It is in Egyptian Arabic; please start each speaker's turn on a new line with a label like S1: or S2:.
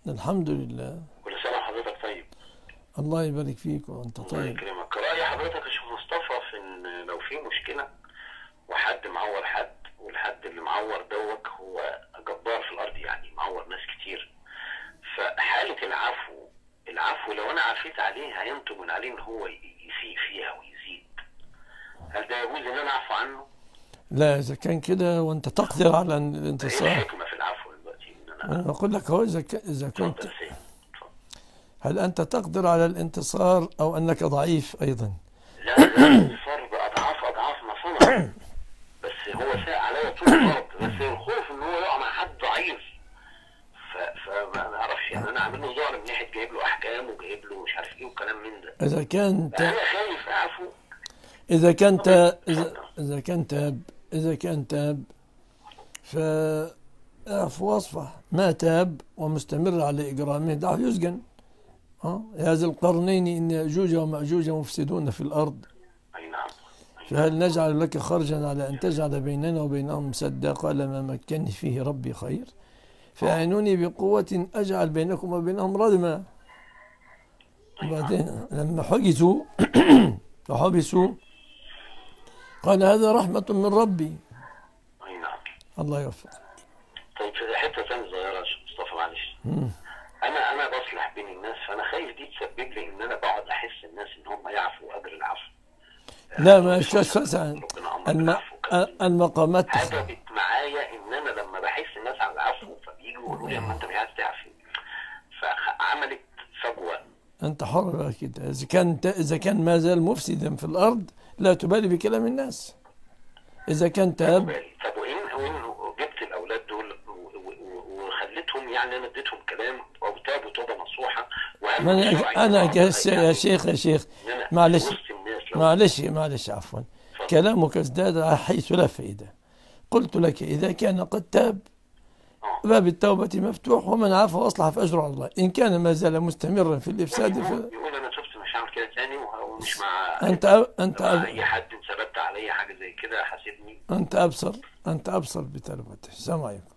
S1: الحمد لله
S2: كل سنه وحضرتك طيب
S1: الله يبارك فيك وانت
S2: الله
S1: طيب
S2: يكرمك راي حضرتك يا شيخ مصطفى في ان لو في مشكله وحد معور حد والحد اللي معور دوت هو جبار في الارض يعني معور ناس كتير فحاله العفو العفو لو انا عفيت عليه هينتج من عليه ان هو يسيء فيها ويزيد هل ده يجوز ان انا اعفو عنه؟
S1: لا اذا كان كده وانت تقدر على
S2: ايه
S1: الانتصار
S2: الحكمه في العفو دلوقتي ان انا
S1: انا بقول لك هو اذا ك- اذا كنت
S2: اتفضل يا سيدي اتفضل.
S1: هل انت تقدر على الانتصار او انك ضعيف ايضا
S2: لا لا صار بأضعاف أضعاف ما صنع بس هو ساء عليا طول الوقت بس الخوف إن هو يقع مع حد ضعيف ف- فما ما أعرفش يعني أنا عامل له ظهر من ناحية جايب له أحكام وجايب له مش عارف إيه وكلام من ده
S1: اذا كنت
S2: أنا خايف أعفو
S1: اذا كنت اذا اذا كان تاب اذا كان تاب فاعفو واصفح ما تاب ومستمر على اجرامه دعه يسجن اه يا ذا القرنين ان ياجوج وماجوج مفسدون في الارض
S2: أي نعم
S1: فهل نجعل لك خرجا على أن تجعل بيننا وبينهم سدا قال ما مكنني فيه ربي خير فأعينوني بقوة أجعل بينكم وبينهم ردما وبعدين لما حجزوا وحبسوا قال هذا رحمة من ربي
S2: أي نعم
S1: الله يوفق
S2: طيب في حتة تانية صغيرة يا شيخ مصطفى معلش
S1: مم.
S2: أنا أنا بصلح بين الناس فأنا خايف دي تسبب لي إن أنا بقعد أحس الناس إن هم يعفوا أجر العفو
S1: لا ما شاش فسعا
S2: ربنا أمر
S1: الم...
S2: بالعفو كده.
S1: المقامات
S2: عجبت معايا ان انا لما بحس الناس على العفو فبيجوا يقولوا لي اما انت مش عايز تعفي فعملت فجوه
S1: أنت حر بقى كده إذا كان إذا كان ما زال مفسدا في الأرض لا تبالي بكلام الناس إذا كان تاب
S2: بالي. طب وان وان جبت الاولاد دول و- و- و- وخليتهم يعني انا اديتهم كلام او تابوا توبه نصوحه واهم
S1: ما
S2: شيء
S1: أنا أنا
S2: عايز
S1: جالس
S2: أعرف
S1: يا
S2: يعني
S1: شيخ يا شيخ
S2: إن أنا
S1: معلش
S2: في وسط الناس لو
S1: معلش معلش عفوا كلامك ازداد حيث لا فائدة قلت لك إذا كان قد تاب
S2: آه.
S1: باب التوبة مفتوح ومن عفا وأصلح فأجره على الله إن كان ما زال مستمرا في الإفساد ف...
S2: يقول يقول انا شفت مش هعمل كده تاني وه- ومش مع
S1: أنت أنت
S2: مع اي حد ثبت عليا حاجه زي كده حاسبني
S1: أنت أبصر أنت أبصر بتربته السلام عليكم